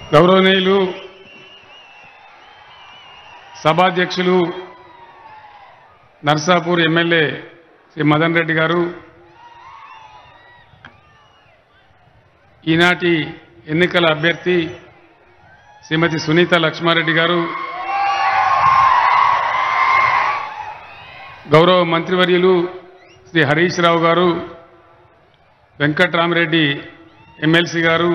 గౌరవనీయులు సభాధ్యక్షులు నర్సాపూర్ ఎమ్మెల్యే శ్రీ మదన్ రెడ్డి గారు ఈనాటి ఎన్నికల అభ్యర్థి శ్రీమతి సునీత లక్ష్మారెడ్డి గారు గౌరవ మంత్రివర్యులు శ్రీ హరీష్ రావు గారు వెంకట్రామరెడ్డి ఎమ్మెల్సీ గారు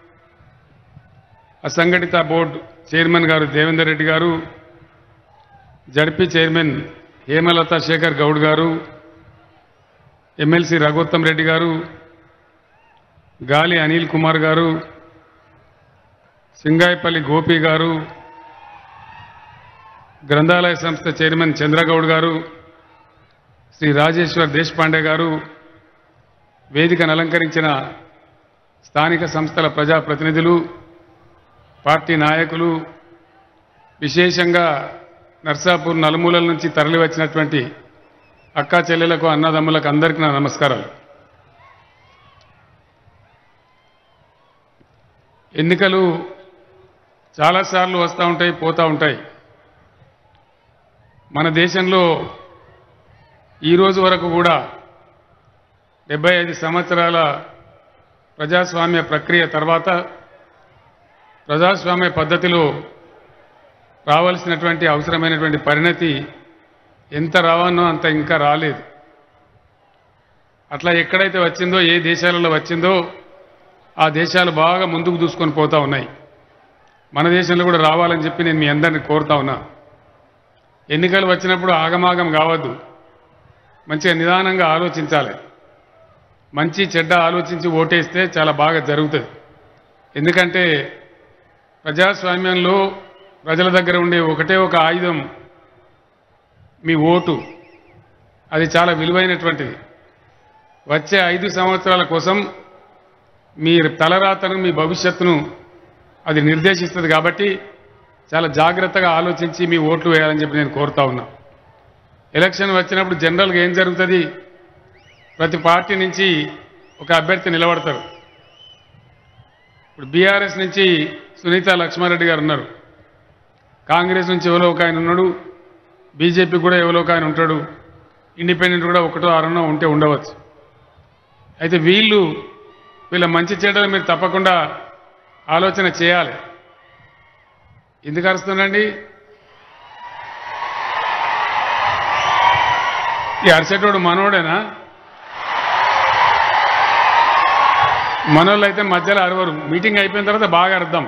అసంఘటిత బోర్డు చైర్మన్ గారు దేవేందర్ రెడ్డి గారు జడ్పీ చైర్మన్ హేమలత శేఖర్ గౌడ్ గారు ఎమ్మెల్సీ రఘోత్తమ్ రెడ్డి గారు గాలి అనిల్ కుమార్ గారు సింగాయపల్లి గోపి గారు గ్రంథాలయ సంస్థ చైర్మన్ చంద్రగౌడ్ గారు శ్రీ రాజేశ్వర్ దేశపాండే గారు వేదికను అలంకరించిన స్థానిక సంస్థల ప్రజాప్రతినిధులు పార్టీ నాయకులు విశేషంగా నర్సాపూర్ నలుమూలల నుంచి తరలి వచ్చినటువంటి అక్కా చెల్లెలకు అన్నదమ్ములకు అందరికీ నా నమస్కారాలు ఎన్నికలు చాలాసార్లు వస్తూ ఉంటాయి పోతూ ఉంటాయి మన దేశంలో ఈ రోజు వరకు కూడా డెబ్బై ఐదు సంవత్సరాల ప్రజాస్వామ్య ప్రక్రియ తర్వాత ప్రజాస్వామ్య పద్ధతిలో రావాల్సినటువంటి అవసరమైనటువంటి పరిణతి ఎంత రావానో అంత ఇంకా రాలేదు అట్లా ఎక్కడైతే వచ్చిందో ఏ దేశాలలో వచ్చిందో ఆ దేశాలు బాగా ముందుకు దూసుకొని పోతా ఉన్నాయి మన దేశంలో కూడా రావాలని చెప్పి నేను మీ అందరిని కోరుతా ఉన్నా ఎన్నికలు వచ్చినప్పుడు ఆగమాగం కావద్దు మంచిగా నిదానంగా ఆలోచించాలి మంచి చెడ్డ ఆలోచించి ఓటేస్తే చాలా బాగా జరుగుతుంది ఎందుకంటే ప్రజాస్వామ్యంలో ప్రజల దగ్గర ఉండే ఒకటే ఒక ఆయుధం మీ ఓటు అది చాలా విలువైనటువంటిది వచ్చే ఐదు సంవత్సరాల కోసం మీ తలరాతను మీ భవిష్యత్తును అది నిర్దేశిస్తుంది కాబట్టి చాలా జాగ్రత్తగా ఆలోచించి మీ ఓట్లు వేయాలని చెప్పి నేను కోరుతా ఉన్నా ఎలక్షన్ వచ్చినప్పుడు జనరల్గా ఏం జరుగుతుంది ప్రతి పార్టీ నుంచి ఒక అభ్యర్థి నిలబడతారు ఇప్పుడు బీఆర్ఎస్ నుంచి సునీత లక్ష్మారెడ్డి గారు ఉన్నారు కాంగ్రెస్ నుంచి ఎవరో ఒక ఆయన ఉన్నాడు బీజేపీ కూడా ఎవరో ఒక ఆయన ఉంటాడు ఇండిపెండెంట్ కూడా ఒకటో అరనో ఉంటే ఉండవచ్చు అయితే వీళ్ళు వీళ్ళ మంచి చెడ్డలు మీరు తప్పకుండా ఆలోచన చేయాలి ఎందుకు అరుస్తుందండి ఈ అరిసేటోడు మనోడేనా మనోళ్ళు అయితే మధ్యలో అరవరు మీటింగ్ అయిపోయిన తర్వాత బాగా అర్థం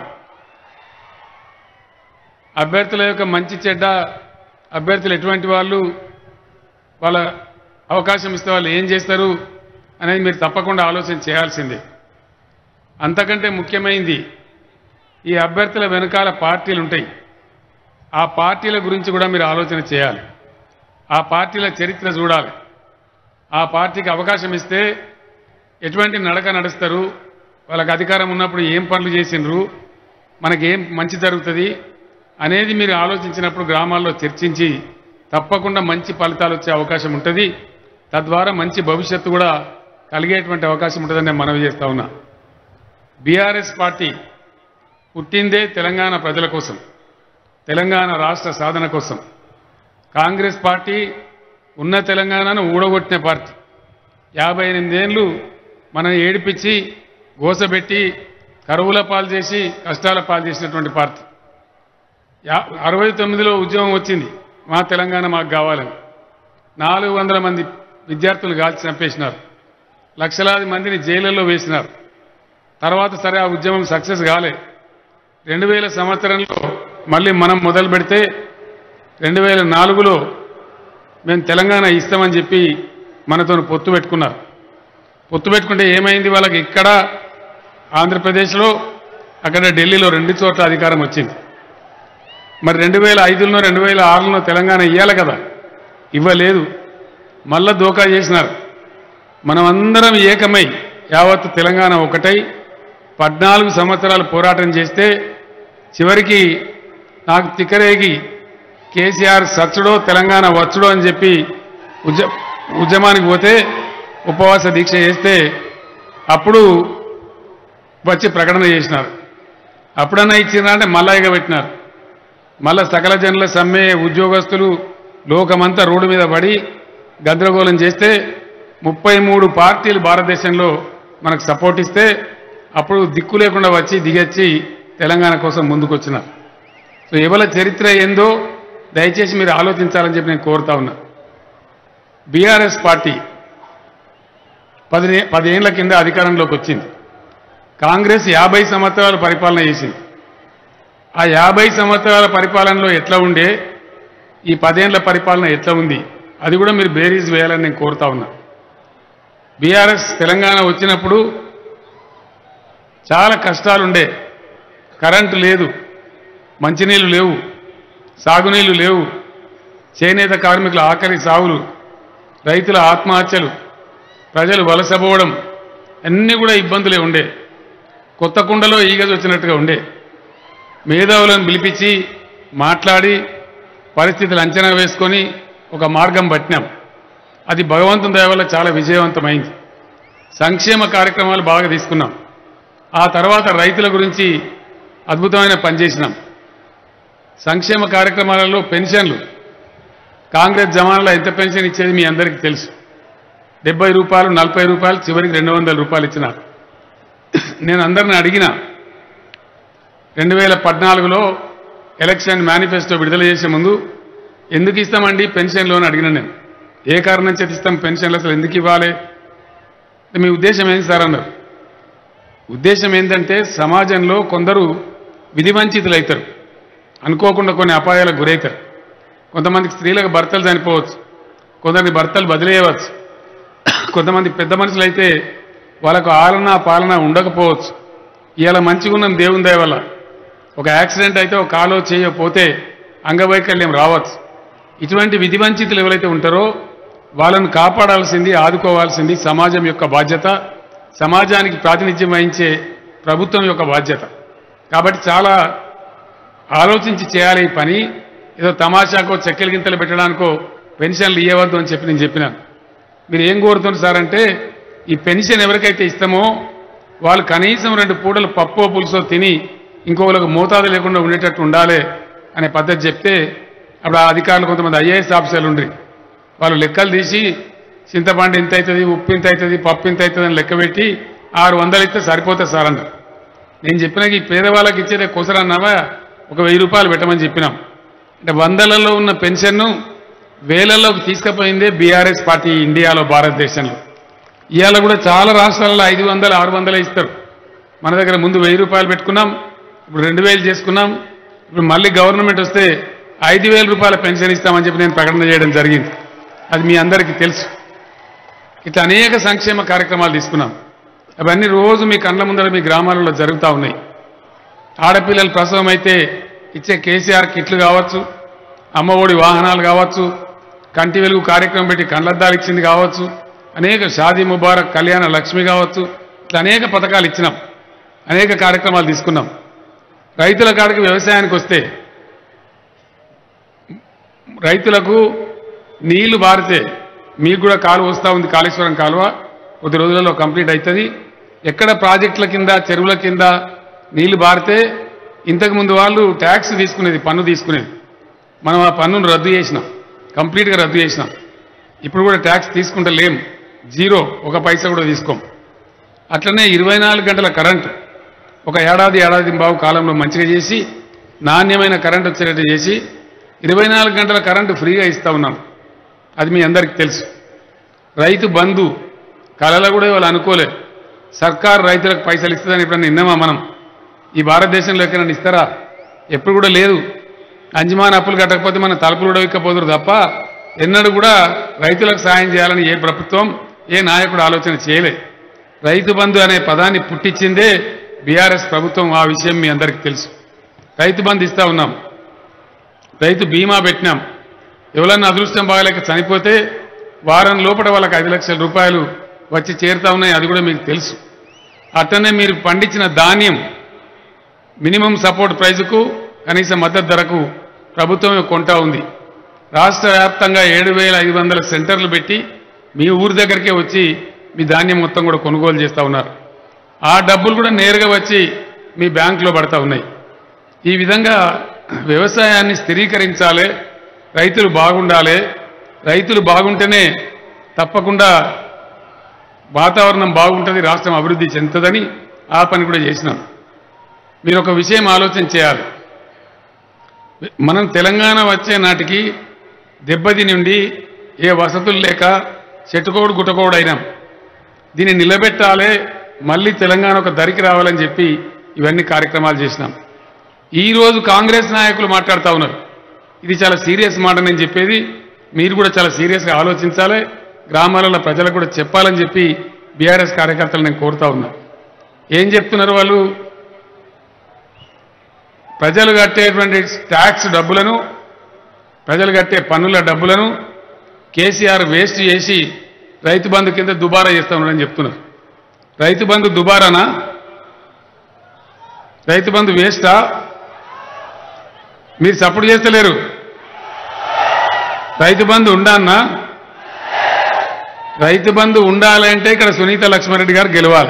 అభ్యర్థుల యొక్క మంచి చెడ్డ అభ్యర్థులు ఎటువంటి వాళ్ళు వాళ్ళ అవకాశం ఇస్తే వాళ్ళు ఏం చేస్తారు అనేది మీరు తప్పకుండా ఆలోచన చేయాల్సిందే అంతకంటే ముఖ్యమైనది ఈ అభ్యర్థుల వెనకాల పార్టీలు ఉంటాయి ఆ పార్టీల గురించి కూడా మీరు ఆలోచన చేయాలి ఆ పార్టీల చరిత్ర చూడాలి ఆ పార్టీకి అవకాశం ఇస్తే ఎటువంటి నడక నడుస్తారు వాళ్ళకి అధికారం ఉన్నప్పుడు ఏం పనులు చేసిండ్రు మనకేం మంచి జరుగుతుంది అనేది మీరు ఆలోచించినప్పుడు గ్రామాల్లో చర్చించి తప్పకుండా మంచి ఫలితాలు వచ్చే అవకాశం ఉంటుంది తద్వారా మంచి భవిష్యత్తు కూడా కలిగేటువంటి అవకాశం ఉంటుందని నేను మనవి చేస్తా ఉన్నా బీఆర్ఎస్ పార్టీ పుట్టిందే తెలంగాణ ప్రజల కోసం తెలంగాణ రాష్ట్ర సాధన కోసం కాంగ్రెస్ పార్టీ ఉన్న తెలంగాణను ఊడగొట్టిన పార్టీ యాభై ఎనిమిదేళ్ళు మనం ఏడిపించి గోసబెట్టి కరువుల పాలు చేసి కష్టాల పాలు చేసినటువంటి పార్టీ యా అరవై తొమ్మిదిలో ఉద్యమం వచ్చింది మా తెలంగాణ మాకు కావాలని నాలుగు వందల మంది విద్యార్థులు కాల్చి చంపేసినారు లక్షలాది మందిని జైళ్ళల్లో వేసినారు తర్వాత సరే ఆ ఉద్యమం సక్సెస్ కాలే రెండు వేల సంవత్సరంలో మళ్ళీ మనం మొదలు పెడితే రెండు వేల నాలుగులో మేము తెలంగాణ ఇస్తామని చెప్పి మనతో పొత్తు పెట్టుకున్నారు పొత్తు పెట్టుకుంటే ఏమైంది వాళ్ళకి ఇక్కడ ఆంధ్రప్రదేశ్లో అక్కడ ఢిల్లీలో రెండు చోట్ల అధికారం వచ్చింది మరి రెండు వేల ఐదులో రెండు వేల ఆరులో తెలంగాణ ఇవ్వాలి కదా ఇవ్వలేదు మళ్ళా దోకా చేసినారు మనమందరం ఏకమై యావత్ తెలంగాణ ఒకటై పద్నాలుగు సంవత్సరాలు పోరాటం చేస్తే చివరికి నాకు తిక్కరేగి కేసీఆర్ సచ్చుడో తెలంగాణ వచ్చుడో అని చెప్పి ఉద్య ఉద్యమానికి పోతే ఉపవాస దీక్ష చేస్తే అప్పుడు వచ్చి ప్రకటన చేసినారు అప్పుడన్నా ఇచ్చినా అంటే మళ్ళా ఎగబెట్టినారు మళ్ళా సకల జనుల సమ్మె ఉద్యోగస్తులు లోకమంతా రోడ్డు మీద పడి గందరగోళం చేస్తే ముప్పై మూడు పార్టీలు భారతదేశంలో మనకు సపోర్ట్ ఇస్తే అప్పుడు దిక్కు లేకుండా వచ్చి దిగొచ్చి తెలంగాణ కోసం ముందుకొచ్చినారు సో ఎవరి చరిత్ర ఏందో దయచేసి మీరు ఆలోచించాలని చెప్పి నేను కోరుతా ఉన్నా బీఆర్ఎస్ పార్టీ పది పదేళ్ల కింద అధికారంలోకి వచ్చింది కాంగ్రెస్ యాభై సంవత్సరాలు పరిపాలన చేసింది ఆ యాభై సంవత్సరాల పరిపాలనలో ఎట్లా ఉండే ఈ పదేళ్ల పరిపాలన ఎట్లా ఉంది అది కూడా మీరు బేరీజ్ వేయాలని నేను కోరుతా ఉన్నా బీఆర్ఎస్ తెలంగాణ వచ్చినప్పుడు చాలా కష్టాలుండే కరెంటు లేదు మంచినీళ్ళు లేవు సాగునీళ్లు లేవు చేనేత కార్మికుల ఆఖరి సాగులు రైతుల ఆత్మహత్యలు ప్రజలు వలసపోవడం అన్నీ కూడా ఇబ్బందులే ఉండే కొత్త కుండలో ఈగజ వచ్చినట్టుగా ఉండే మేధావులను పిలిపించి మాట్లాడి పరిస్థితులు అంచనా వేసుకొని ఒక మార్గం పట్టినాం అది భగవంతుని దయ వల్ల చాలా విజయవంతమైంది సంక్షేమ కార్యక్రమాలు బాగా తీసుకున్నాం ఆ తర్వాత రైతుల గురించి అద్భుతమైన పనిచేసినాం సంక్షేమ కార్యక్రమాలలో పెన్షన్లు కాంగ్రెస్ జమానాలో ఎంత పెన్షన్ ఇచ్చేది మీ అందరికీ తెలుసు డెబ్బై రూపాయలు నలభై రూపాయలు చివరికి రెండు వందల రూపాయలు ఇచ్చినారు నేను అందరిని అడిగిన రెండు వేల పద్నాలుగులో ఎలక్షన్ మేనిఫెస్టో విడుదల చేసే ముందు ఎందుకు ఇస్తామండి పెన్షన్ లోన్ అడిగిన నేను ఏ కారణం చేతి ఇస్తాం పెన్షన్లు అసలు ఎందుకు ఇవ్వాలి అంటే మీ ఉద్దేశం ఏంటి సార్ అన్నారు ఉద్దేశం ఏంటంటే సమాజంలో కొందరు విధివంచితులు అవుతారు అనుకోకుండా కొన్ని అపాయాలకు గురవుతారు కొంతమందికి స్త్రీలకు భర్తలు చనిపోవచ్చు కొందరిని భర్తలు బదిలేయవచ్చు కొంతమంది పెద్ద మనుషులు అయితే వాళ్ళకు ఆలన పాలన ఉండకపోవచ్చు ఇవాళ మంచిగా ఉన్నాం దేవుని దయ వల్ల ఒక యాక్సిడెంట్ అయితే ఒక కాలో చేయకపోతే అంగవైకల్యం రావచ్చు ఇటువంటి విధివంచితులు ఎవరైతే ఉంటారో వాళ్ళను కాపాడాల్సింది ఆదుకోవాల్సింది సమాజం యొక్క బాధ్యత సమాజానికి ప్రాతినిధ్యం వహించే ప్రభుత్వం యొక్క బాధ్యత కాబట్టి చాలా ఆలోచించి చేయాలి ఈ పని ఏదో తమాషాకో చెక్కల గింతలు పెట్టడానికో పెన్షన్లు ఇవ్వవద్దు అని చెప్పి నేను చెప్పినాను మీరు ఏం కోరుతున్నారు సార్ అంటే ఈ పెన్షన్ ఎవరికైతే ఇస్తామో వాళ్ళు కనీసం రెండు పూటలు పప్పో పులుసో తిని ఇంకొకరికి మోతాదు లేకుండా ఉండేటట్టు ఉండాలి అనే పద్ధతి చెప్తే అప్పుడు ఆ అధికారులు కొంతమంది ఐఏఎస్ ఆఫీసర్లు ఉండ్రి వాళ్ళు లెక్కలు తీసి చింతపండు ఇంత అవుతుంది ఉప్పు ఇంత అవుతుంది పప్పు ఇంత అవుతుంది అని లెక్క పెట్టి ఆరు వందలు ఇస్తే సరిపోతుంది సార్ అన్నారు నేను చెప్పిన ఈ పేదవాళ్ళకి ఇచ్చేదే కుసరన్నావా ఒక వెయ్యి రూపాయలు పెట్టమని చెప్పినాం అంటే వందలలో ఉన్న పెన్షన్ను వేలల్లోకి తీసుకుపోయిందే బీఆర్ఎస్ పార్టీ ఇండియాలో భారతదేశంలో ఇవాళ కూడా చాలా రాష్ట్రాలలో ఐదు వందలు ఆరు వందలు ఇస్తారు మన దగ్గర ముందు వెయ్యి రూపాయలు పెట్టుకున్నాం ఇప్పుడు రెండు వేలు చేసుకున్నాం ఇప్పుడు మళ్ళీ గవర్నమెంట్ వస్తే ఐదు వేల రూపాయల పెన్షన్ ఇస్తామని చెప్పి నేను ప్రకటన చేయడం జరిగింది అది మీ అందరికీ తెలుసు ఇట్లా అనేక సంక్షేమ కార్యక్రమాలు తీసుకున్నాం అవన్నీ రోజు మీ కళ్ళ ముందర మీ గ్రామాలలో జరుగుతూ ఉన్నాయి ఆడపిల్లలు ప్రసవం అయితే ఇచ్చే కేసీఆర్ కిట్లు కావచ్చు అమ్మఒడి వాహనాలు కావచ్చు కంటి వెలుగు కార్యక్రమం పెట్టి కళ్ళద్దాలు ఇచ్చింది కావచ్చు అనేక షాదీ ముబారక్ కళ్యాణ లక్ష్మి కావచ్చు ఇట్లా అనేక పథకాలు ఇచ్చినాం అనేక కార్యక్రమాలు తీసుకున్నాం రైతుల కాడికి వ్యవసాయానికి వస్తే రైతులకు నీళ్లు బారితే మీకు కూడా కాలువ వస్తూ ఉంది కాళేశ్వరం కాలువ కొద్ది రోజులలో కంప్లీట్ అవుతుంది ఎక్కడ ప్రాజెక్టుల కింద చెరువుల కింద నీళ్లు బారితే ఇంతకు ముందు వాళ్ళు ట్యాక్స్ తీసుకునేది పన్ను తీసుకునేది మనం ఆ పన్నును రద్దు చేసినాం కంప్లీట్గా రద్దు చేసినాం ఇప్పుడు కూడా ట్యాక్స్ తీసుకుంటా లేం జీరో ఒక పైసా కూడా తీసుకోం అట్లనే ఇరవై నాలుగు గంటల కరెంటు ఒక ఏడాది ఏడాది బావు కాలంలో మంచిగా చేసి నాణ్యమైన కరెంటు వచ్చేటట్టు చేసి ఇరవై నాలుగు గంటల కరెంటు ఫ్రీగా ఇస్తా ఉన్నాం అది మీ అందరికీ తెలుసు రైతు బంధు కళలో కూడా వాళ్ళు అనుకోలేదు సర్కార్ రైతులకు పైసలు ఇస్తుందని ఎప్పుడన్నా విన్నామా మనం ఈ భారతదేశంలో ఎక్కడైనా ఇస్తారా ఎప్పుడు కూడా లేదు అంజమాన్ అప్పులు కట్టకపోతే మన తలుపులు కూడా ఇక్కపోదురు తప్ప ఎన్నడూ కూడా రైతులకు సాయం చేయాలని ఏ ప్రభుత్వం ఏ నాయకుడు ఆలోచన చేయలే రైతు బంధు అనే పదాన్ని పుట్టించిందే బీఆర్ఎస్ ప్రభుత్వం ఆ విషయం మీ అందరికీ తెలుసు రైతు బంధు ఇస్తా ఉన్నాం రైతు బీమా పెట్టినాం ఎవరన్నా అదృష్టం బాగలేక చనిపోతే వారం లోపల వాళ్ళకి ఐదు లక్షల రూపాయలు వచ్చి చేరుతా ఉన్నాయి అది కూడా మీకు తెలుసు అట్లనే మీరు పండించిన ధాన్యం మినిమం సపోర్ట్ ప్రైజుకు కనీస మద్దతు ధరకు ప్రభుత్వం కొంటా ఉంది రాష్ట్ర వ్యాప్తంగా ఏడు వేల ఐదు వందల సెంటర్లు పెట్టి మీ ఊరి దగ్గరికే వచ్చి మీ ధాన్యం మొత్తం కూడా కొనుగోలు చేస్తూ ఉన్నారు ఆ డబ్బులు కూడా నేరుగా వచ్చి మీ బ్యాంకులో పడతా ఉన్నాయి ఈ విధంగా వ్యవసాయాన్ని స్థిరీకరించాలి రైతులు బాగుండాలి రైతులు బాగుంటేనే తప్పకుండా వాతావరణం బాగుంటుంది రాష్ట్రం అభివృద్ధి చెందుతుందని ఆ పని కూడా చేసినాం మీరు ఒక విషయం ఆలోచన చేయాలి మనం తెలంగాణ వచ్చే నాటికి దెబ్బతిని ఉండి ఏ వసతులు లేక చెట్టుకోడు గుట్టకోడు అయినాం దీన్ని నిలబెట్టాలి మళ్ళీ తెలంగాణ ఒక దరికి రావాలని చెప్పి ఇవన్నీ కార్యక్రమాలు చేసినాం ఈరోజు కాంగ్రెస్ నాయకులు మాట్లాడుతూ ఉన్నారు ఇది చాలా సీరియస్ మాట నేను చెప్పేది మీరు కూడా చాలా సీరియస్గా ఆలోచించాలి గ్రామాలలో ప్రజలకు కూడా చెప్పాలని చెప్పి బీఆర్ఎస్ కార్యకర్తలు నేను కోరుతా ఉన్నా ఏం చెప్తున్నారు వాళ్ళు ప్రజలు కట్టేటువంటి ట్యాక్స్ డబ్బులను ప్రజలు కట్టే పన్నుల డబ్బులను కేసీఆర్ వేస్ట్ చేసి రైతు బంధు కింద దుబారా చేస్తా ఉన్నాడని చెప్తున్నారు రైతు బంధు దుబారానా రైతు బంధు వేస్టా మీరు సపోర్ట్ చేస్తలేరు రైతు బంధు ఉండాలన్నా రైతు బంధు ఉండాలంటే ఇక్కడ సునీత లక్ష్మారెడ్డి గారు గెలవాలి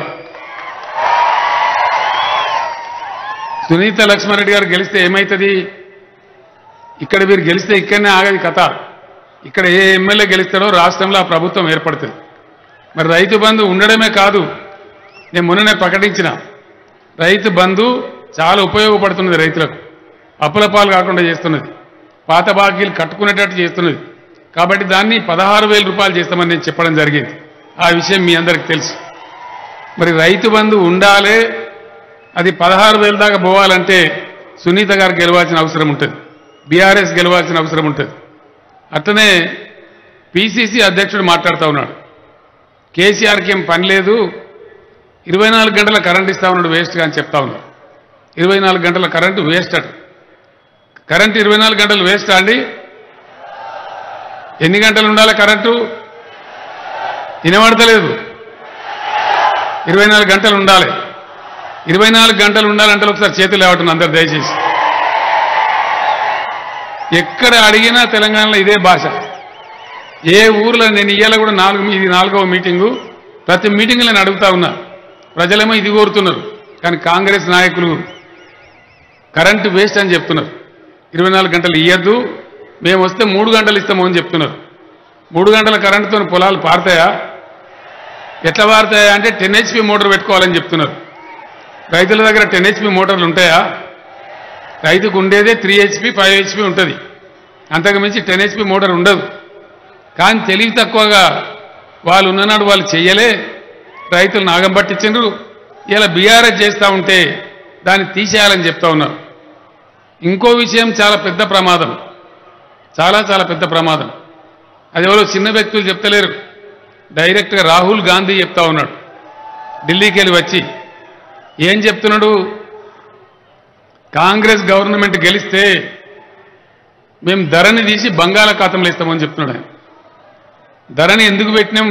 సునీత లక్ష్మారెడ్డి గారు గెలిస్తే ఏమవుతుంది ఇక్కడ మీరు గెలిస్తే ఇక్కడనే ఆగది కథ ఇక్కడ ఏ ఎమ్మెల్యే గెలుస్తాడో రాష్ట్రంలో ఆ ప్రభుత్వం ఏర్పడుతుంది మరి రైతు బంధు ఉండడమే కాదు నేను మొన్ననే ప్రకటించిన రైతు బంధు చాలా ఉపయోగపడుతున్నది రైతులకు అప్పుల పాలు కాకుండా చేస్తున్నది పాత బాకీలు కట్టుకునేటట్టు చేస్తున్నది కాబట్టి దాన్ని పదహారు వేల రూపాయలు చేస్తామని నేను చెప్పడం జరిగింది ఆ విషయం మీ అందరికి తెలుసు మరి రైతు బంధు ఉండాలే అది పదహారు వేల దాకా పోవాలంటే సునీత గారు గెలవాల్సిన అవసరం ఉంటుంది బీఆర్ఎస్ గెలవాల్సిన అవసరం ఉంటుంది అట్లనే పిసిసి అధ్యక్షుడు మాట్లాడుతూ ఉన్నాడు కేసీఆర్కి ఏం పని లేదు ఇరవై నాలుగు గంటల కరెంట్ ఇస్తా ఉన్నాడు వేస్ట్గా అని చెప్తా ఉన్నాడు ఇరవై నాలుగు గంటల కరెంటు వేస్ట్ అట కరెంట్ ఇరవై నాలుగు గంటలు వేస్ట్ అండి ఎన్ని గంటలు ఉండాలి కరెంటు వినబడతలేదు ఇరవై నాలుగు గంటలు ఉండాలి ఇరవై నాలుగు గంటలు ఉండాలంటే ఒకసారి చేతులు లేవటం అందరు దయచేసి ఎక్కడ అడిగినా తెలంగాణలో ఇదే భాష ఏ ఊర్లో నేను ఇయ్యాల కూడా నాలుగు ఇది నాలుగవ మీటింగు ప్రతి మీటింగ్ నేను అడుగుతా ఉన్నా ప్రజలేమో ఇది కోరుతున్నారు కానీ కాంగ్రెస్ నాయకులు కరెంటు వేస్ట్ అని చెప్తున్నారు ఇరవై నాలుగు గంటలు ఇయ్యద్దు మేము వస్తే మూడు గంటలు ఇస్తాము అని చెప్తున్నారు మూడు గంటల కరెంటుతో పొలాలు పారుతాయా ఎట్లా పారుతాయా అంటే టెన్ హెచ్పి మోటార్ పెట్టుకోవాలని చెప్తున్నారు రైతుల దగ్గర టెన్ హెచ్పి మోటార్లు ఉంటాయా రైతుకు ఉండేదే త్రీ హెచ్పి ఫైవ్ హెచ్పి ఉంటుంది అంతకు మించి టెన్ హెచ్పి మోటార్ ఉండదు కానీ తెలివి తక్కువగా వాళ్ళు ఉన్ననాడు వాళ్ళు చెయ్యలే రైతులు నాగం పట్టించిండ్రు ఇలా బీఆర్ఎస్ చేస్తూ ఉంటే దాన్ని తీసేయాలని చెప్తా ఉన్నారు ఇంకో విషయం చాలా పెద్ద ప్రమాదం చాలా చాలా పెద్ద ప్రమాదం అది ఎవరో చిన్న వ్యక్తులు చెప్తలేరు డైరెక్ట్గా రాహుల్ గాంధీ చెప్తా ఉన్నాడు ఢిల్లీకి వెళ్ళి వచ్చి ఏం చెప్తున్నాడు కాంగ్రెస్ గవర్నమెంట్ గెలిస్తే మేము ధరని తీసి బంగాళాఖాతంలో ఇస్తామని చెప్తున్నాడు ఆయన ధరని ఎందుకు పెట్టినాం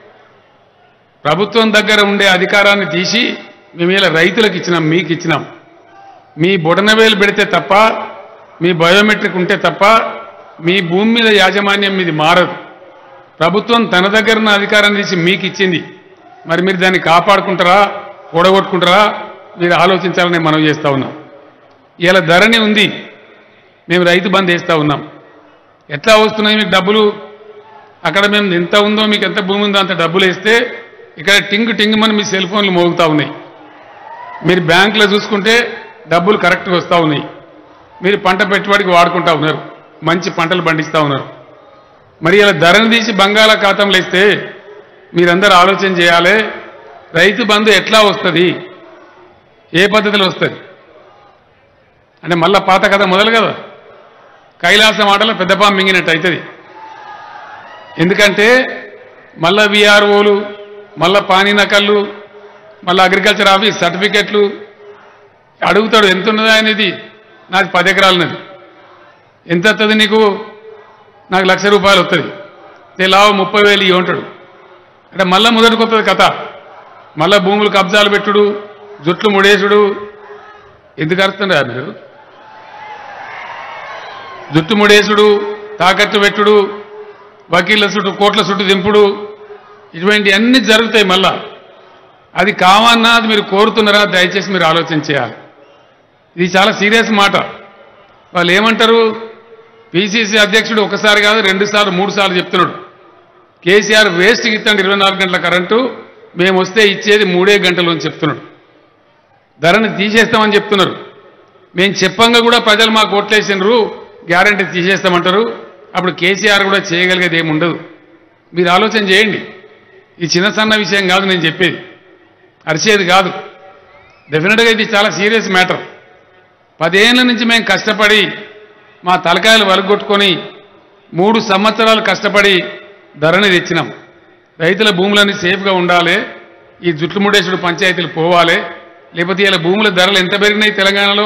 ప్రభుత్వం దగ్గర ఉండే అధికారాన్ని తీసి మేము ఇలా రైతులకు ఇచ్చినాం మీకు ఇచ్చినాం మీ బొడనవేలు పెడితే తప్ప మీ బయోమెట్రిక్ ఉంటే తప్ప మీ భూమి మీద యాజమాన్యం మీది మారదు ప్రభుత్వం తన దగ్గర ఉన్న అధికారాన్ని తీసి మీకు ఇచ్చింది మరి మీరు దాన్ని కాపాడుకుంటారా ఓడగొట్టుకుంటారా మీరు ఆలోచించాలని మనం చేస్తా ఉన్నాం ఇలా ధరని ఉంది మేము రైతు బంద్ వేస్తూ ఉన్నాం ఎట్లా వస్తున్నాయి మీకు డబ్బులు అక్కడ మేము ఎంత ఉందో మీకు ఎంత భూమి ఉందో అంత డబ్బులు వేస్తే ఇక్కడ టింగ్ టింగ్ మన మీ సెల్ ఫోన్లు మోగుతూ ఉన్నాయి మీరు బ్యాంకులో చూసుకుంటే డబ్బులు కరెక్ట్గా వస్తూ ఉన్నాయి మీరు పంట పెట్టుబడికి వాడుకుంటా ఉన్నారు మంచి పంటలు పండిస్తూ ఉన్నారు మరి ఇలా ధరను తీసి బంగాళాఖాతంలో ఇస్తే మీరందరూ ఆలోచన చేయాలి రైతు బంధు ఎట్లా వస్తుంది ఏ పద్ధతిలో వస్తుంది అంటే మళ్ళా పాత కథ మొదలు కదా కైలాసం ఆటలో పెద్ద పాము మింగినట్టు అవుతుంది ఎందుకంటే మళ్ళా విఆర్ఓలు మళ్ళా పానీ నకళ్ళు మళ్ళీ అగ్రికల్చర్ ఆఫీస్ సర్టిఫికెట్లు అడుగుతాడు ఎంత ఉన్నది అనేది నాది పది ఎకరాలన్నది ఎంత వస్తుంది నీకు నాకు లక్ష రూపాయలు వస్తుంది తెలావు ముప్పై వేలు ఇవి ఉంటాడు అంటే మళ్ళా మొదటికి వస్తుంది కథ మళ్ళా భూములు కబ్జాలు పెట్టుడు జుట్లు ముడేసుడు ఎందుకు అరుస్తుండే మీరు జుట్టు ముడేసుడు తాకట్టు పెట్టుడు వకీళ్ళ చుట్టూ కోట్ల చుట్టూ దింపుడు ఇటువంటి అన్ని జరుగుతాయి మళ్ళా అది కావన్నా అది మీరు కోరుతున్నారా దయచేసి మీరు ఆలోచన చేయాలి ఇది చాలా సీరియస్ మాట వాళ్ళు ఏమంటారు పిసిసి అధ్యక్షుడు ఒకసారి కాదు రెండు సార్లు మూడు సార్లు చెప్తున్నాడు కేసీఆర్ వేస్ట్కి ఇస్తాడు ఇరవై నాలుగు గంటల కరెంటు మేము వస్తే ఇచ్చేది మూడే గంటలు అని చెప్తున్నాడు ధరని తీసేస్తామని చెప్తున్నారు మేము చెప్పంగా కూడా ప్రజలు మాకు ఓట్లేసినారు గ్యారంటీ తీసేస్తామంటారు అప్పుడు కేసీఆర్ కూడా చేయగలిగేది ఏమి ఉండదు మీరు ఆలోచన చేయండి ఈ చిన్న సన్న విషయం కాదు నేను చెప్పేది అరిచేది కాదు డెఫినెట్గా ఇది చాలా సీరియస్ మ్యాటర్ పదేళ్ల నుంచి మేము కష్టపడి మా తలకాయలు వలగొట్టుకొని మూడు సంవత్సరాలు కష్టపడి ధరని తెచ్చినాం రైతుల భూములన్నీ సేఫ్గా ఉండాలి ఈ జుట్లు ముడేసుడు పంచాయతీలు పోవాలి లేకపోతే ఇలా భూముల ధరలు ఎంత పెరిగినాయి తెలంగాణలో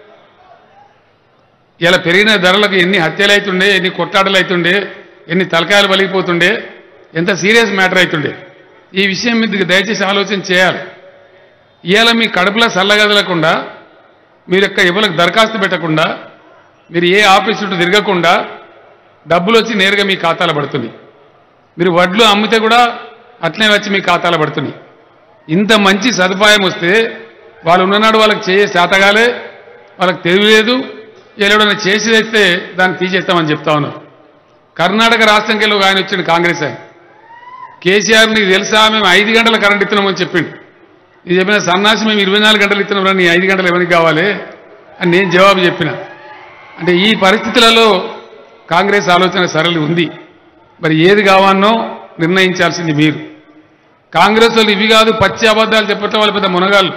ఇలా పెరిగిన ధరలకు ఎన్ని హత్యలు అవుతుండే ఎన్ని కొట్లాటలు అవుతుండే ఎన్ని తలకాయలు వలిగిపోతుండే ఎంత సీరియస్ మ్యాటర్ అవుతుండే ఈ విషయం మీద దయచేసి ఆలోచన చేయాలి ఇవాళ మీ కడుపులో చల్లగదలకుండా మీరు యొక్క ఎవరికి దరఖాస్తు పెట్టకుండా మీరు ఏ ఆఫీస్ చుట్టూ తిరగకుండా డబ్బులు వచ్చి నేరుగా మీ ఖాతాలో పడుతుంది మీరు వడ్లు అమ్మితే కూడా అట్లనే వచ్చి మీ ఖాతాలో పడుతుంది ఇంత మంచి సదుపాయం వస్తే వాళ్ళు ఉన్ననాడు వాళ్ళకి చేయ శాతగాలే వాళ్ళకి తెలియలేదు ఎవరైనా చేసి తెస్తే దాన్ని తీసేస్తామని చెప్తా ఉన్నారు కర్ణాటక రాష్ట్రంకి వెళ్ళి ఒక ఆయన వచ్చిండు కాంగ్రెస్ ఆయన కేసీఆర్ నీకు తెలుసా మేము ఐదు గంటల కరెంట్ ఇస్తున్నామని చెప్పిండు ఇది చెప్పిన సన్నాసి మేము ఇరవై నాలుగు గంటలు ఇస్తున్నాం నీ ఐదు గంటలు ఎవరికి కావాలి అని నేను జవాబు చెప్పిన అంటే ఈ పరిస్థితులలో కాంగ్రెస్ ఆలోచన సరళి ఉంది మరి ఏది కావాలనో నిర్ణయించాల్సింది మీరు కాంగ్రెస్ వాళ్ళు ఇవి కాదు పచ్చి అబద్ధాలు చెప్పట్ల వాళ్ళ పెద్ద మునగాళ్ళు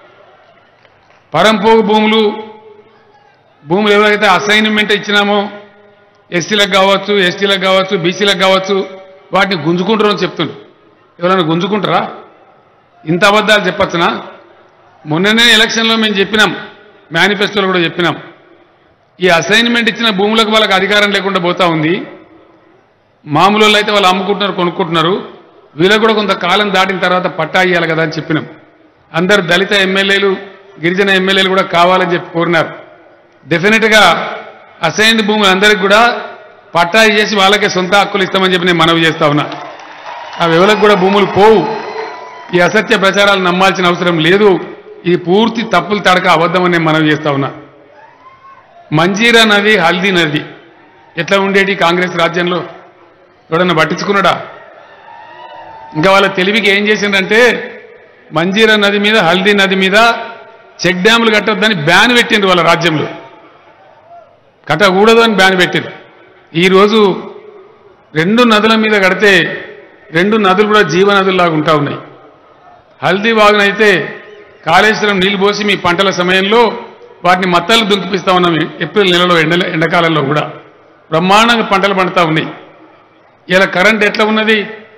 పరంపోగు భూములు భూములు ఎవరైతే అసైన్మెంట్ ఇచ్చినామో ఎస్సీలకు కావచ్చు ఎస్టీలకు కావచ్చు బీసీలకు కావచ్చు వాటిని గుంజుకుంటారు అని చెప్తుండ్రు ఎవరైనా గుంజుకుంటారా ఇంత అబద్ధాలు చెప్పచ్చునా మొన్ననే ఎలక్షన్లో మేము చెప్పినాం మేనిఫెస్టోలో కూడా చెప్పినాం ఈ అసైన్మెంట్ ఇచ్చిన భూములకు వాళ్ళకి అధికారం లేకుండా పోతా ఉంది మామూలు వాళ్ళు అయితే వాళ్ళు అమ్ముకుంటున్నారు కొనుక్కుంటున్నారు వీళ్ళకు కూడా కొంత కాలం దాటిన తర్వాత పట్టా ఇవ్వాలి కదా అని చెప్పినాం అందరు దళిత ఎమ్మెల్యేలు గిరిజన ఎమ్మెల్యేలు కూడా కావాలని చెప్పి కోరినారు డెఫినెట్గా అసైన్డ్ భూములు అందరికి కూడా పట్టా చేసి వాళ్ళకే సొంత హక్కులు ఇస్తామని చెప్పి నేను మనవి చేస్తా ఉన్నా అవి ఎవరికి కూడా భూములు పోవు ఈ అసత్య ప్రచారాలు నమ్మాల్సిన అవసరం లేదు ఇది పూర్తి తప్పులు తడక అబద్ధమని నేను మనవి చేస్తా ఉన్నా మంజీరా నది హల్దీ నది ఎట్లా ఉండేటి కాంగ్రెస్ రాజ్యంలో ఎవడన్నా పట్టించుకున్నాడా ఇంకా వాళ్ళ తెలివికి ఏం చేసిందంటే మంజీరా నది మీద హల్దీ నది మీద చెక్ డ్యాములు కట్టొద్దని బ్యాన్ పెట్టిండ్రు వాళ్ళ రాజ్యంలో కట్టకూడదు అని బ్యాన్ పెట్టిండ్రు ఈరోజు రెండు నదుల మీద కడితే రెండు నదులు కూడా జీవనదుల్లాగా ఉంటా ఉన్నాయి హల్దీ వాగునైతే కాళేశ్వరం నీళ్లు పోసి మీ పంటల సమయంలో వాటిని మత్తలు దుంకిపిస్తా ఉన్నాం ఏప్రిల్ నెలలో ఎండ ఎండాకాలంలో కూడా బ్రహ్మాండంగా పంటలు పండుతా ఉన్నాయి ఇలా కరెంట్ ఎట్లా ఉన్నది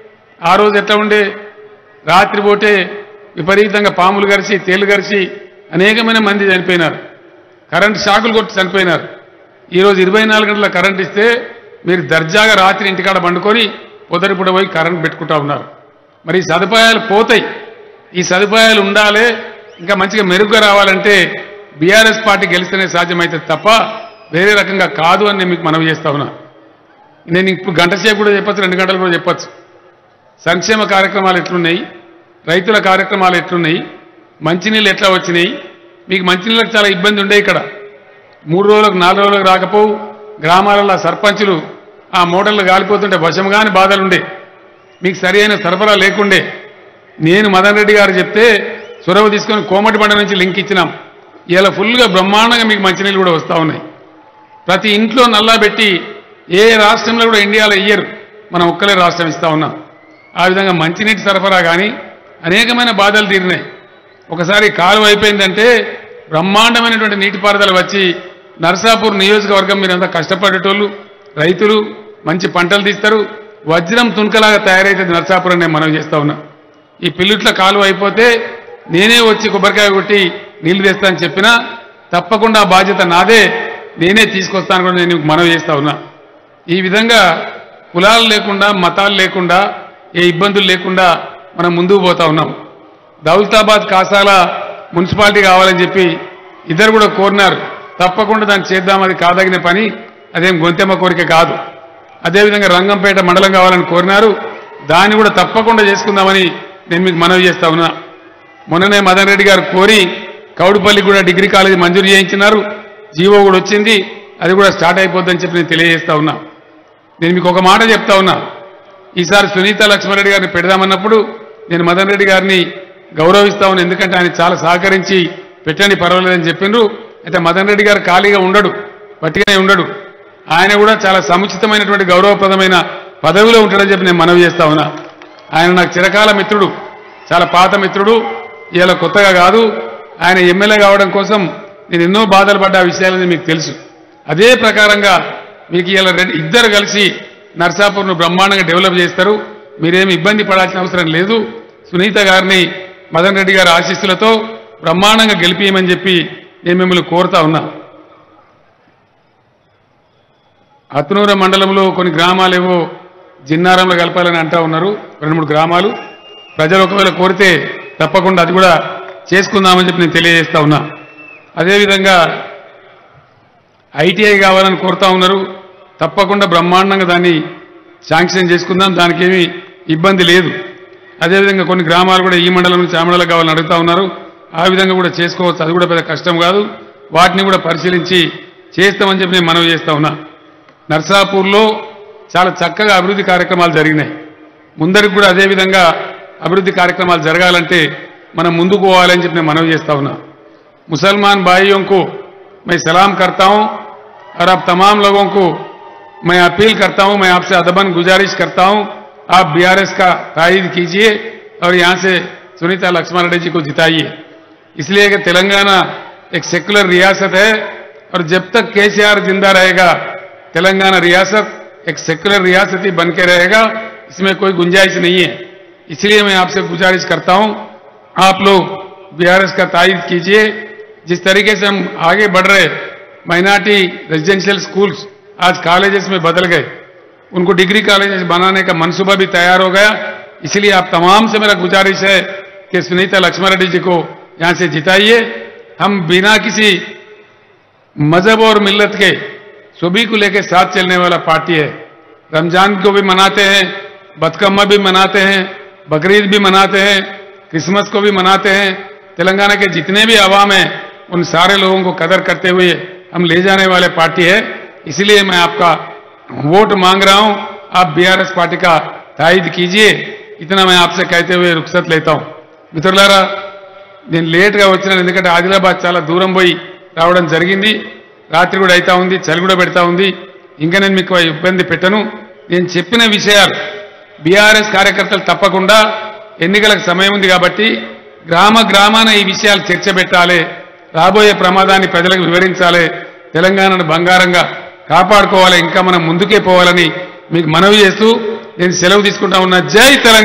ఆ రోజు ఎట్లా ఉండే రాత్రి పోతే విపరీతంగా పాములు గరిచి తేళ్లు గరిచి అనేకమైన మంది చనిపోయినారు కరెంట్ షాకులు కొట్టి చనిపోయినారు ఈరోజు ఇరవై నాలుగు గంటల కరెంట్ ఇస్తే మీరు దర్జాగా రాత్రి ఇంటికాడ పండుకొని పొదరిపూట పోయి కరెంట్ పెట్టుకుంటా ఉన్నారు మరి ఈ సదుపాయాలు పోతాయి ఈ సదుపాయాలు ఉండాలి ఇంకా మంచిగా మెరుగ్గా రావాలంటే బీఆర్ఎస్ పార్టీ గెలిస్తేనే సాధ్యమవుతుంది తప్ప వేరే రకంగా కాదు అని నేను మీకు మనవి చేస్తా ఉన్నా నేను ఇప్పుడు గంట సేపు కూడా చెప్పచ్చు రెండు గంటలు కూడా చెప్పచ్చు సంక్షేమ కార్యక్రమాలు ఎట్లున్నాయి రైతుల కార్యక్రమాలు ఎట్లున్నాయి మంచినీళ్ళు ఎట్లా వచ్చినాయి మీకు మంచినీళ్ళకి చాలా ఇబ్బంది ఉండే ఇక్కడ మూడు రోజులకు నాలుగు రోజులకు రాకపోవు గ్రామాలలో సర్పంచులు ఆ మోటార్లు గాలిపోతుంటే వశంగాని బాధలుండే మీకు సరి అయిన సరఫరా లేకుండే నేను మదన్ రెడ్డి గారు చెప్తే చొరవ తీసుకొని కోమటి బండ నుంచి లింక్ ఇచ్చినాం ఇలా ఫుల్గా బ్రహ్మాండంగా మీకు మంచినీళ్ళు కూడా వస్తూ ఉన్నాయి ప్రతి ఇంట్లో నల్లా పెట్టి ఏ రాష్ట్రంలో కూడా ఇండియాలో ఇయ్యరు మనం ఒక్కలే రాష్ట్రం ఇస్తా ఉన్నాం ఆ విధంగా మంచినీటి సరఫరా కానీ అనేకమైన బాధలు తీరినాయి ఒకసారి కాలువ అయిపోయిందంటే బ్రహ్మాండమైనటువంటి నీటిపారుదల వచ్చి నర్సాపూర్ నియోజకవర్గం మీరంతా కష్టపడేటోళ్ళు రైతులు మంచి పంటలు తీస్తారు వజ్రం తుణకలాగా తయారైతుంది నర్సాపురం నేను మనవి చేస్తా ఉన్నా ఈ పిల్లుట్ల కాలువ అయిపోతే నేనే వచ్చి కొబ్బరికాయ కొట్టి నీళ్లు తెస్తానని చెప్పినా తప్పకుండా ఆ బాధ్యత నాదే నేనే తీసుకొస్తాను కూడా నేను మనవి చేస్తా ఉన్నా ఈ విధంగా కులాలు లేకుండా మతాలు లేకుండా ఏ ఇబ్బందులు లేకుండా మనం ముందుకు పోతా ఉన్నాం దౌలతాబాద్ కాసాల మున్సిపాలిటీ కావాలని చెప్పి ఇద్దరు కూడా కోరినారు తప్పకుండా దాన్ని చేద్దాం అది కాదగిన పని అదేం గొంతెమ్మ కోరిక కాదు అదేవిధంగా రంగంపేట మండలం కావాలని కోరినారు దాన్ని కూడా తప్పకుండా చేసుకుందామని నేను మీకు మనవి చేస్తా ఉన్నా మొన్ననే మదన్ రెడ్డి గారు కోరి కౌడుపల్లి కూడా డిగ్రీ కాలేజీ మంజూరు చేయించినారు జీవో కూడా వచ్చింది అది కూడా స్టార్ట్ అయిపోద్దని చెప్పి నేను తెలియజేస్తా ఉన్నా నేను మీకు ఒక మాట చెప్తా ఉన్నా ఈసారి సునీత లక్ష్మారెడ్డి గారిని పెడదామన్నప్పుడు నేను మదన్ రెడ్డి గారిని గౌరవిస్తా ఉన్నాను ఎందుకంటే ఆయన చాలా సహకరించి పెట్టండి పర్వాలేదని చెప్పిండ్రు అయితే మదన్ రెడ్డి గారు ఖాళీగా ఉండడు పట్టిగానే ఉండడు ఆయన కూడా చాలా సముచితమైనటువంటి గౌరవప్రదమైన పదవిలో ఉంటాడని చెప్పి నేను మనవి చేస్తా ఉన్నా ఆయన నాకు చిరకాల మిత్రుడు చాలా పాత మిత్రుడు ఇలా కొత్తగా కాదు ఆయన ఎమ్మెల్యే కావడం కోసం నేను ఎన్నో బాధలు పడ్డ ఆ విషయాలని మీకు తెలుసు అదే ప్రకారంగా మీకు ఇలా రెండు ఇద్దరు కలిసి నర్సాపూర్ను బ్రహ్మాండంగా డెవలప్ చేస్తారు మీరేమి ఇబ్బంది పడాల్సిన అవసరం లేదు సునీత గారిని మదన్ రెడ్డి గారి ఆశీస్సులతో బ్రహ్మాండంగా గెలిపియమని చెప్పి నేను మిమ్మల్ని కోరుతా ఉన్నా అత్నూర మండలంలో కొన్ని గ్రామాలేవో జిన్నారంలో కలపాలని అంటా ఉన్నారు రెండు మూడు గ్రామాలు ప్రజలు ఒకవేళ కోరితే తప్పకుండా అది కూడా చేసుకుందామని చెప్పి నేను తెలియజేస్తా ఉన్నా అదేవిధంగా ఐటీఐ కావాలని కోరుతా ఉన్నారు తప్పకుండా బ్రహ్మాండంగా దాన్ని శాంక్షన్ చేసుకుందాం దానికి ఏమీ ఇబ్బంది లేదు అదేవిధంగా కొన్ని గ్రామాలు కూడా ఈ మండలం నుంచి ఆ మండలం కావాలని అడుగుతా ఉన్నారు ఆ విధంగా కూడా చేసుకోవచ్చు అది కూడా పెద్ద కష్టం కాదు వాటిని కూడా పరిశీలించి చేస్తామని చెప్పి నేను మనవి చేస్తా ఉన్నా నర్సాపూర్లో చాలా చక్కగా అభివృద్ధి కార్యక్రమాలు జరిగినాయి ముందరికి కూడా అదే విధంగా అభివృద్ధి కార్యక్రమాలు జరగాలంటే మనం ముందుకు పోవాలని చెప్పి నేను మనవి చేస్తా ఉన్నా मुसलमान भाइयों को मैं सलाम करता हूं और आप तमाम लोगों को मैं अपील करता हूं मैं आपसे अदबन गुजारिश करता हूं आप बीआरएस का तायद कीजिए और यहां से सुनीता लक्ष्मण रेड्डी जी को जिताइए इसलिए कि तेलंगाना एक सेकुलर रियासत है और जब तक केसीआर जिंदा रहेगा तेलंगाना रियासत एक सेकुलर रियासत ही बन के रहेगा इसमें कोई गुंजाइश नहीं है इसलिए मैं आपसे गुजारिश करता हूं आप लोग बीआरएस का तायद कीजिए जिस तरीके से हम आगे बढ़ रहे माइनॉरिटी रेजिडेंशियल स्कूल्स आज कॉलेजेस में बदल गए उनको डिग्री कॉलेजेस बनाने का मनसूबा भी तैयार हो गया इसलिए आप तमाम से मेरा गुजारिश है कि सुनीता लक्ष्मण रेड्डी जी को यहां से जिताइए हम बिना किसी मजहब और मिल्लत के सभी को लेकर साथ चलने वाला पार्टी है रमजान को भी मनाते हैं बदकम्मा भी मनाते हैं बकरीद भी मनाते हैं क्रिसमस को भी मनाते हैं तेलंगाना के जितने भी अवाम हैं उन सारे लोगों को कदर करते हुए हम ले जाने वाले पार्टी है इसलिए मैं आपका वोट मांग रहा हूं आप बीआरएस पार्टी का तायद कीजिए इतना मैं आपसे कहते हुए रुखसत लेता हूं మిత్రులారా నేను లేట్గా వచ్చినాను ఎందుకంటే ఆదిలాబాద్ చాలా దూరం పోయి రావడం జరిగింది రాత్రి కూడా అవుతా ఉంది చలి కూడా పెడతా ఉంది ఇంకా నేను మీకు ఇబ్బంది పెట్టను నేను చెప్పిన విషయాలు బీఆర్ఎస్ కార్యకర్తలు తప్పకుండా ఎన్నికలకు సమయం ఉంది కాబట్టి గ్రామ గ్రామాన ఈ విషయాలు చర్చ పెట్టాలి రాబోయే ప్రమాదాన్ని ప్రజలకు వివరించాలి తెలంగాణను బంగారంగా కాపాడుకోవాలి ఇంకా మనం ముందుకే పోవాలని మీకు మనవి చేస్తూ నేను సెలవు తీసుకుంటా ఉన్నా జై తెలంగాణ